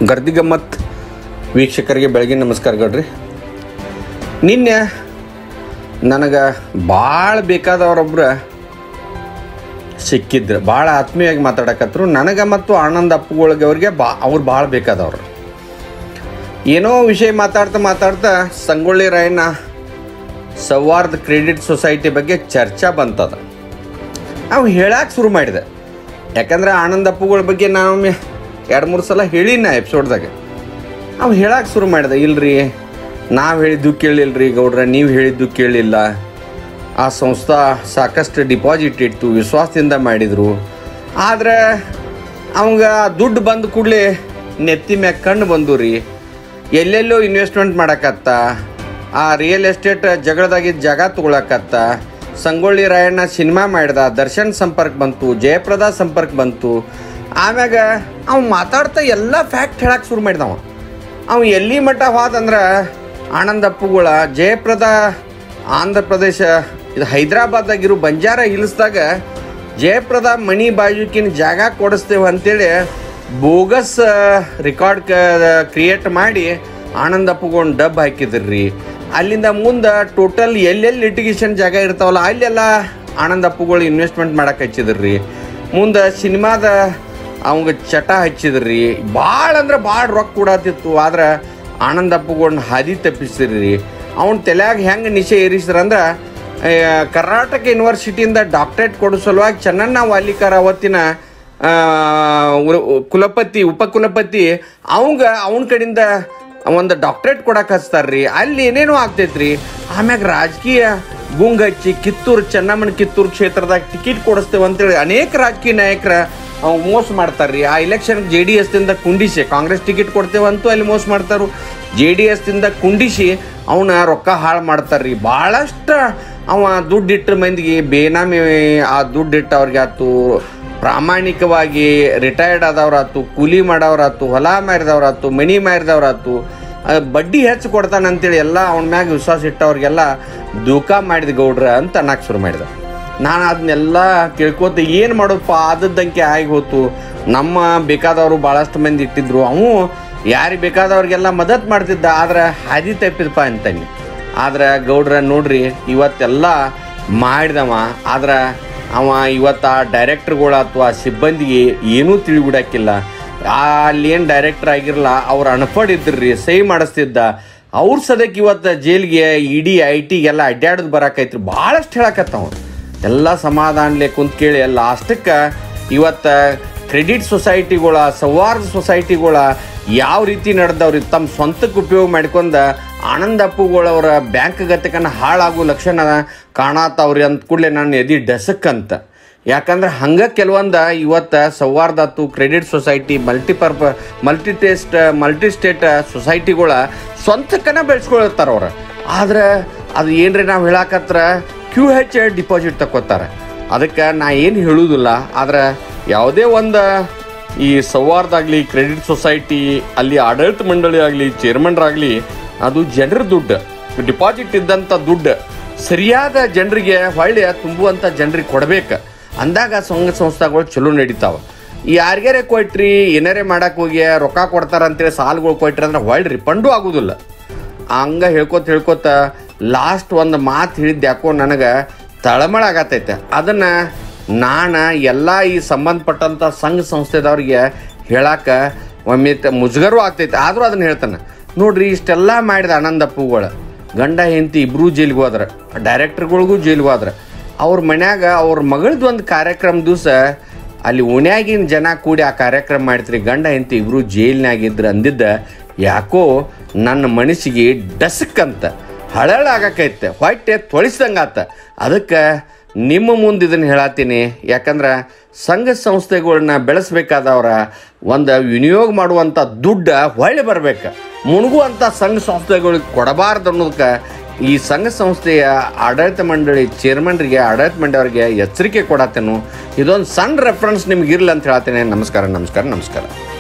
ಗರ್ದಿ ಗಮ್ಮತ್ ವೀಕ್ಷಕರಿಗೆ ಬೆಳಗಿನ ನಮಸ್ಕಾರಗಳ್ರಿ ನಿನ್ನೆ ನನಗೆ ಭಾಳ ಬೇಕಾದವರೊಬ್ರು ಸಿಕ್ಕಿದ್ರು ಭಾಳ ಆತ್ಮೀಯವಾಗಿ ಮಾತಾಡಕತ್ರು ನನಗೆ ಮತ್ತು ಆನಂದ್ ಅಪ್ಪುಗಳಿಗೆ ಅವ್ರಿಗೆ ಬಾ ಅವ್ರು ಭಾಳ ಬೇಕಾದವ್ರು ಏನೋ ವಿಷಯ ಮಾತಾಡ್ತಾ ಮಾತಾಡ್ತಾ ಸಂಗೊಳ್ಳಿ ರಾಯಣ್ಣ ಸೌಹಾರ್ದ ಕ್ರೆಡಿಟ್ ಸೊಸೈಟಿ ಬಗ್ಗೆ ಚರ್ಚೆ ಬಂತದ ಅವು ಹೇಳಕ್ಕೆ ಶುರು ಮಾಡಿದೆ ಯಾಕಂದ್ರೆ ಆನಂದ್ ಅಪ್ಪುಗಳ ಬಗ್ಗೆ ನಾನು ಎರಡು ಮೂರು ಸಲ ಹೇಳೀನಿ ನಾ ಎಪಿಸೋಡ್ದಾಗ ಅವು ಹೇಳಕ್ಕೆ ಶುರು ಮಾಡಿದೆ ಇಲ್ರಿ ನಾವು ಹೇಳಿದ್ದು ಕೇಳಿಲ್ರಿ ಗೌಡ್ರ ನೀವು ಹೇಳಿದ್ದು ಕೇಳಿಲ್ಲ ಆ ಸಂಸ್ಥಾ ಸಾಕಷ್ಟು ಡಿಪಾಸಿಟ್ ಇಟ್ಟು ವಿಶ್ವಾಸದಿಂದ ಮಾಡಿದರು ಆದರೆ ಅವಂಗ ದುಡ್ಡು ಬಂದ ಕೂಡಲೇ ನೆತ್ತಿ ಮ್ಯಾಗ ಕಣ್ಣು ಬಂದು ರೀ ಎಲ್ಲೆಲ್ಲೋ ಇನ್ವೆಸ್ಟ್ಮೆಂಟ್ ಮಾಡಕತ್ತ ಆ ರಿಯಲ್ ಎಸ್ಟೇಟ್ ಜಗಳದಾಗಿದ್ದ ಜಾಗ ತೊಗೊಳಕತ್ತ ಸಂಗೊಳ್ಳಿ ರಾಯಣ್ಣ ಸಿನಿಮಾ ಮಾಡಿದ ದರ್ಶನ್ ಸಂಪರ್ಕ ಬಂತು ಜಯಪ್ರದಾ ಸಂಪರ್ಕ ಬಂತು ಆಮ್ಯಾಗ ಅವ್ ಮಾತಾಡ್ತಾ ಎಲ್ಲ ಫ್ಯಾಕ್ಟ್ ಹೇಳಕ್ಕೆ ಶುರು ಮಾಡಿದವ ಅವ ಎಲ್ಲಿ ಮಟ್ಟ ಹೋದಂದ್ರೆ ಆನಂದ್ ಅಪ್ಪುಗಳ ಜಯಪ್ರದ ಆಂಧ್ರ ಪ್ರದೇಶ ಇದು ಹೈದ್ರಾಬಾದಾಗಿರೋ ಬಂಜಾರ ಹಿಲ್ಸ್ದಾಗ ಜಯಪ್ರದ ಮಣಿ ಬಾಜುಕಿನ ಜಾಗ ಕೊಡಿಸ್ತೇವೆ ಅಂತೇಳಿ ಬೋಗಸ್ ರೆಕಾರ್ಡ್ ಕ್ರಿಯೇಟ್ ಮಾಡಿ ಆನಂದ್ ಅಪ್ಪುಗೊಂಡು ಡಬ್ ಹಾಕಿದ್ರಿ ಅಲ್ಲಿಂದ ಮುಂದೆ ಟೋಟಲ್ ಎಲ್ಲೆಲ್ಲಿ ಲಿಟಿಗೇಷನ್ ಜಾಗ ಇರ್ತಾವಲ್ಲ ಅಲ್ಲೆಲ್ಲ ಆನಂದ್ ಅಪ್ಪುಗಳು ಇನ್ವೆಸ್ಟ್ಮೆಂಟ್ ಮಾಡಕ್ಕೆ ಹಚ್ಚಿದ್ರಿ ಮುಂದೆ ಸಿನಿಮಾದ ಅವಂಗ ಚಟ ಹಚ್ಚಿದ್ರಿ ಭಾಳ ಅಂದ್ರೆ ಭಾಳ ರೊಕ್ಕ ಕೊಡತ್ತಿತ್ತು ಆದ್ರೆ ಆನಂದ್ ಅಪ್ಪುಗಳ್ನ ಹಾದಿ ತಪ್ಪಿಸಿದ್ರಿ ಅವ್ನ ತಲೆಯಾಗ ಹೆಂಗೆ ನಿಶೆ ಏರಿಸಿದ್ರಂದ್ರೆ ಆ, ಕರ್ನಾಟಕ ಯೂನಿವರ್ಸಿಟಿಯಿಂದ ಡಾಕ್ಟರೇಟ್ ಕೊಡೋ ಸಲುವಾಗಿ ಚೆನ್ನಣ್ಣ ವಾಲಿಕರ್ ಅವತ್ತಿನ ಆ, ಉ- ಕುಲಪತಿ ಉಪಕುಲಪತಿ ಅವಂಗ ಅವನ ಕಡೆಯಿಂದ ಒಂದು ಡಾಕ್ಟರೇಟ್ ಕೊಡಕ್ಕೆ ಹಚ್ತಾರ್ರಿ ಅಲ್ಲಿ ಏನೇನೋ ಆಗ್ತೈತ್ರಿ ಆಮ್ಯಾಗ ರಾಜಕೀಯ ಗುಂಗ್ ಹಚ್ಚಿ ಕಿತ್ತೂರು ಚೆನ್ನಮ್ಮನ ಕಿತ್ತೂರು ಕ್ಷೇತ್ರದಾಗ ಟಿಕೆಟ್ ಕೊಡಿಸ್ತೇವೆ ಅಂತೇಳಿ ಅನೇಕ ರಾಜಕೀಯ ನಾಯಕರ ಅವ್ ಮೋಸ ಮಾಡ್ತಾರ್ರಿ ಆ ಎಲೆಕ್ಷನ್ ಜೆ ಡಿ ಎಸ್ದಿಂದ ಕುಂಡಿಸಿ ಕಾಂಗ್ರೆಸ್ ಟಿಕೆಟ್ ಕೊಡ್ತೇವಂತೂ ಅಲ್ಲಿ ಮೋಸ ಮಾಡ್ತಾರು ಜೆ ಡಿ ಎಸ್ದಿಂದ ಕುಂಡಿಸಿ ಅವನ ರೊಕ್ಕ ಹಾಳು ಮಾಡ್ತಾರ್ರಿ ಭಾಳಷ್ಟು ಅವ ದುಡ್ಡಿಟ್ಟ ಮಂದಿಗೆ ಬೇನಾಮಿ ಆ ದುಡ್ಡಿಟ್ಟ ಅವ್ರಿಗೆ ಆತು ಪ್ರಾಮಾಣಿಕವಾಗಿ ರಿಟೈರ್ಡ್ ಆದವ್ರಾತು ಕೂಲಿ ಮಾಡೋರಾತು ಹೊಲ ಮಾರಿದವ್ರಾತು ಮನಿ ಮಾರಿದವ್ರಾತು ಆ, ಬಡ್ಡಿ ಹೆಚ್ಚು ಕೊಡ್ತಾನಂತೇಳಿ ಎಲ್ಲ ಅವನ ಮ್ಯಾಗ ವಿಶ್ವಾಸ ಇಟ್ಟವ್ರಿಗೆಲ್ಲ ದೂಕ ಮಾಡಿದ ಗೌಡ್ರ ಅಂತ ಅನ್ನಕ್ಕೆ ಶುರು ಮಾಡಿದ ನಾನು ಅದನ್ನೆಲ್ಲ ಕೇಳ್ಕೊತ ಏನು ಮಾಡೋದಪ್ಪ ಆದದ್ದಂಗೆ ಆಗಿ ಹೋತು ನಮ್ಮ ಬೇಕಾದವರು ಭಾಳಷ್ಟು ಮಂದಿ ಇಟ್ಟಿದ್ರು ಅವು ಯಾರಿಗೆ ಬೇಕಾದವ್ರಿಗೆಲ್ಲ ಮದತ್ ಮಾಡ್ತಿದ್ದ ಆದ್ರೆ ಹಾದಿ ತಪ್ಪಿದಪ್ಪ ಅಂತಾನೆ ಆದ್ರೆ ಗೌಡ್ರ ನೋಡ್ರಿ ಇವತ್ತೆಲ್ಲ ಮಾಡಿದವ ಆದ್ರೆ ಅವ ಇವತ್ತು ಆ ಡೈರೆಕ್ಟರ್ಗಳು ಅಥವಾ ಸಿಬ್ಬಂದಿಗೆ ಏನೂ ತಿಳಿಬಿಡಕ್ಕಿಲ್ಲ ಅಲ್ಲಿ ಏನು ಡೈರೆಕ್ಟರ್ ಆಗಿರಲ್ಲ ಅವ್ರು ಅನ್ಪಡ್ ಇದ್ರಿ ಸಹಿ ಮಾಡಿಸ್ತಿದ್ದ ಅವ್ರ ಸದ್ಯಕ್ಕೆ ಇವತ್ತು ಜೈಲಿಗೆ ಇಡೀ ಐ ಟಿಗೆಲ್ಲ ಅಡ್ಡಾಡೋದು ಬರಾಕೈತ್ರಿ ಭಾಳಷ್ಟು ಹೇಳಕತ್ತವ ಎಲ್ಲ ಸಮಾಧಾನಲೆ ಕುಂತ್ ಕೇಳಿ ಲಾಸ್ಟಕ್ಕೆ ಇವತ್ತು ಕ್ರೆಡಿಟ್ ಸೊಸೈಟಿಗಳ ಸೌಹಾರ್ದ ಸೊಸೈಟಿಗಳ ಯಾವ ರೀತಿ ನಡೆದವ್ರಿ ತಮ್ಮ ಸ್ವಂತಕ್ಕೆ ಉಪಯೋಗ ಮಾಡ್ಕೊಂಡ ಆನಂದ ಅಪ್ಪುಗಳವರ ಬ್ಯಾಂಕ್ ಗತಕನ ಹಾಳಾಗೋ ಲಕ್ಷಣ ಕಾಣತಾವ್ರಿ ಅಂದ ಕೂಡಲೇ ನಾನು ಎದಿ ಡೆಸಕ್ ಅಂತ ಯಾಕಂದ್ರೆ ಹಂಗೆ ಕೆಲವೊಂದು ಇವತ್ತು ಸೌಹಾರ್ದ ಆತು credit society multipurpose multi state multi state ಸೊಸೈಟಿಗಳ ಸ್ವಂತಕ್ಕನ ಬೆಳೆಸ್ಕೊಳ್ತಾರ ಅವ್ರು ಆದ್ರೆ ಅದು ಏನ್ರಿ ನಾವು ಹೇಳಕತ್ರ ಕ್ಯೂ ಹೆಚ್ ಡಿಪಾಸಿಟ್ ತಗೋತಾರೆ ಅದಕ್ಕೆ ನಾ ಏನು ಹೇಳುವುದಿಲ್ಲ ಆದ್ರೆ ಯಾವುದೇ ಒಂದು ಈ ಸೌಹಾರ್ದ ಆಗಲಿ ಕ್ರೆಡಿಟ್ ಸೊಸೈಟಿ ಅಲ್ಲಿ ಆಡಳಿತ ಮಂಡಳಿ ಆಗಲಿ ಚೇರ್ಮನ್ರಾಗಲಿ ಅದು ಜನರ ದುಡ್ಡು ಡಿಪಾಸಿಟ್ ಇದ್ದಂಥ ದುಡ್ಡು ಸರಿಯಾದ ಜನರಿಗೆ ಹೊಳ್ಳಿ ತುಂಬುವಂಥ ಜನರಿಗೆ ಕೊಡ್ಬೇಕು ಅಂದಾಗ ಸಂಘ ಸಂಸ್ಥೆಗಳು ಚಲೋ ನಡೀತಾವ ಯಾರಿಗಾರೆ ಕೊಟ್ರಿ ಏನಾರೇ ಮಾಡಕ್ಕೆ ಹೋಗಿ ರೊಕ್ಕ ಕೊಡ್ತಾರ ಅಂತೇಳಿ ಸಾಲಗಳು ಕೊಟ್ರಿ ಅಂದ್ರೆ ಹೊಳ್ಳಿ ರಿಫಂಡು ಆಗೋದಿಲ್ಲ ಹಂಗ ಹೇಳ್ಕೊತ ಹೇಳ್ಕೊತ ಲಾಸ್ಟ್ ಒಂದು ಮಾತು ಹೇಳಿದ್ದು ಯಾಕೋ ನನಗೆ ತಳಮಳ ಆಗತೈತೆ ಅದನ್ನು ನಾನು ಎಲ್ಲ ಈ ಸಂಬಂಧಪಟ್ಟಂಥ ಸಂಘ ಸಂಸ್ಥೆದವ್ರಿಗೆ ಹೇಳಾಕ ಒಮ್ಮೆ ತ- ಮುಜುಗರು ಆಗ್ತೈತೆ ಆದರೂ ಅದನ್ನು ಹೇಳ್ತಾನೆ ನೋಡ್ರಿ ಇಷ್ಟೆಲ್ಲ ಮಾಡಿದ ಆನಂದಪ್ಪುಗಳು ಗಂಡ ಹೆಂಡತಿ ಇಬ್ಬರೂ ಜೈಲಿಗೆ ಹೋದ್ರ ಡೈರೆಕ್ಟರ್ಗಳಿಗೂ ಜೈಲಿಗೆ ಹೋದ್ರ ಅವ್ರ ಮನ್ಯಾಗ ಅವ್ರ ಮಗಳದ್ದು ಒಂದು ಕಾರ್ಯಕ್ರಮ ದಿವಸ ಅಲ್ಲಿ ಓಣ್ಯಾಗಿನ ಜನ ಕೂಡಿ ಆ ಕಾರ್ಯಕ್ರಮ ಮಾಡ್ತೀರಿ ಗಂಡ ಹೆಂಡತಿ ಇಬ್ರು ಜೈಲ್ನಾಗಿದ್ರು ಅಂದಿದ್ದ ಯಾಕೋ ನನ್ನ ಮನಸ್ಸಿಗೆ ಡಸಕ್ ಅಂತ ಹಳಳ ಆಗಕೈತೆ ಹೊಟ್ಟೆ ತೊಳಿಸ್ದಂಗಾತ ಅದಕ್ಕೆ ನಿಮ್ಮ ಮುಂದೆ ಇದನ್ನು ಹೇಳತ್ತೀನಿ ಯಾಕಂದ್ರೆ ಸಂಘ ಸಂಸ್ಥೆಗಳನ್ನ ಬೆಳೆಸ್ಬೇಕಾದವ್ರ ಒಂದು ವಿನಿಯೋಗ ಮಾಡುವಂಥ ದುಡ್ಡು ಹೊಳ್ಳಿ ಬರ್ಬೇಕು ಮುಣುಗುವಂಥ ಸಂಘ ಸಂಸ್ಥೆಗಳಿಗೆ ಕೊಡಬಾರ್ದು ಅನ್ನೋದಕ್ಕೆ ಈ ಸಂಘ ಸಂಸ್ಥೆಯ ಆಡಳಿತ ಮಂಡಳಿ ಚೇರ್ಮನ್ರಿಗೆ ಆಡಳಿತ ಮಂಡಳಿಯವರಿಗೆ ಎಚ್ಚರಿಕೆ ಕೊಡತ್ತೇನು ಇದೊಂದು ಸಣ್ಣ ರೆಫರೆನ್ಸ್ ನಿಮ್ಗೆ ಇರಲಿ ಅಂತ ಹೇಳ್ತೇನೆ ನಮಸ್ಕಾರ ನಮಸ್ಕಾರ ನಮಸ್ಕಾರ